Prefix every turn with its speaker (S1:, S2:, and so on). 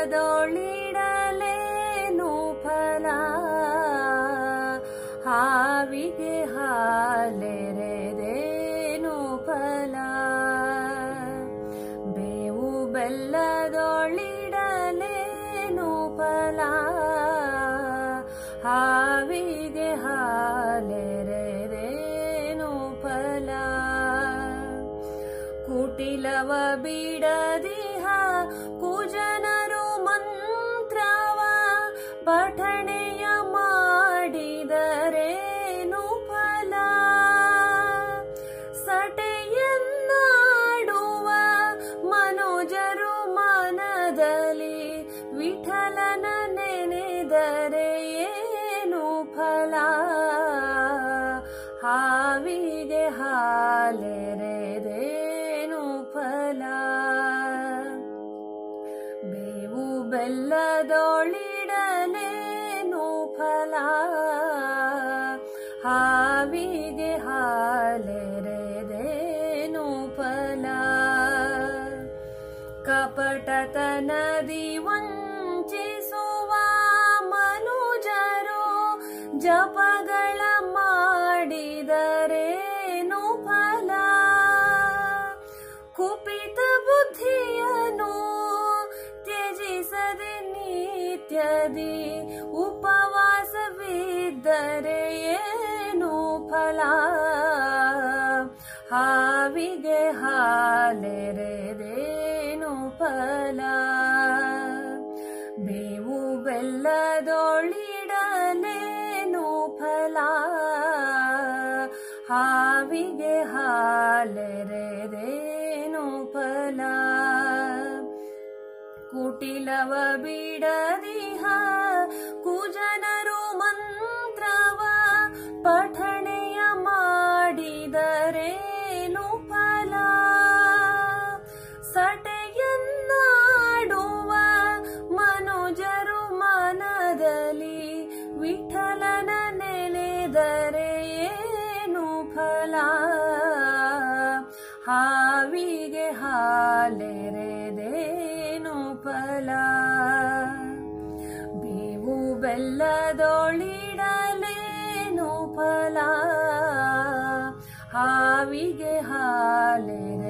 S1: ಬೆಲ್ಲದೊಳಿಡಲೇನು ಫಲ ಹಾವಿಗೆ ಹಾಲೆರೆದೇನು ಫಲ ಬೇವು ಬೆಲ್ಲದೊಳಿಡಲೇನು ಫಲ ಹಾವಿಗೆ ಹಾಲೆರೆದೇನು ಫಲ ಕುಟಿಲವ ಬಿಡದಿಹ ಕುಜನರು ಮಂತ್ರವ ಪಠಣೆಯ ಮಾಡಿದರೇನು ಫಲ ಸಟೆಯನ್ನಾಡುವ ಮನೋಜರು ಮನದಲ್ಲಿ ವಿಠಲನ ನೆನೆದರೆ ಏನು ಫಲ ಹಾವಿಗೆ ಹಾಲೆರೆದೇನು ಫಲ ಬೇವು ಬೆಲ್ಲದೊಳಿಡಲೇನು ಫಲ ಹಾವಿಗೆ ಹಾಲೆರೆದೇನು ಫಲ ಕಪಟತನದಿ ವಂಚಿಸುವ ಮನುಜರು ಜಪಗಳ ಮಾಡಿದರೇನು ಫಲ ಕುಪಿತ ಬುದ್ಧಿಯನು ತ್ಯಜಿಸದೆ ನಿತ್ಯದಿ ಉಪವಾಸವಿದ್ದರೆ ಏನು ಫಲ ಹಾವಿಗೆ ಹಾಲೆರೆದೇನು ಫಲ ಬೇವು ಬೆಲ್ಲದೊಳಿಡಲೇನು ಫಲ ಹಾವಿಗೆ ಹಾಲೆರೆದೇನು ಫಲ ಕುಟಿಲವ ಬಿಡದಿಹ ಕುಜನರು ಮಂತ್ರವ ಪಠಣೆಯ ಮಾಡಿದರೇನು ಫಲ ಸಟೆಯನ್ನಾಡುವ ಮನುಜರು ಮನದಲ್ಲಿ ವಿಠಲನ ನೆನೆದರೆ ಏನು ಫಲ ಹಾವಿಗೆ ಹಾಲೆರೆದೇನು ಫಲ ಬೇವು ಬೆಲ್ಲದೊಳಿಡಲೇನು ಫಲ ಹಾವಿಗೆ ಹಾಲೆರೆ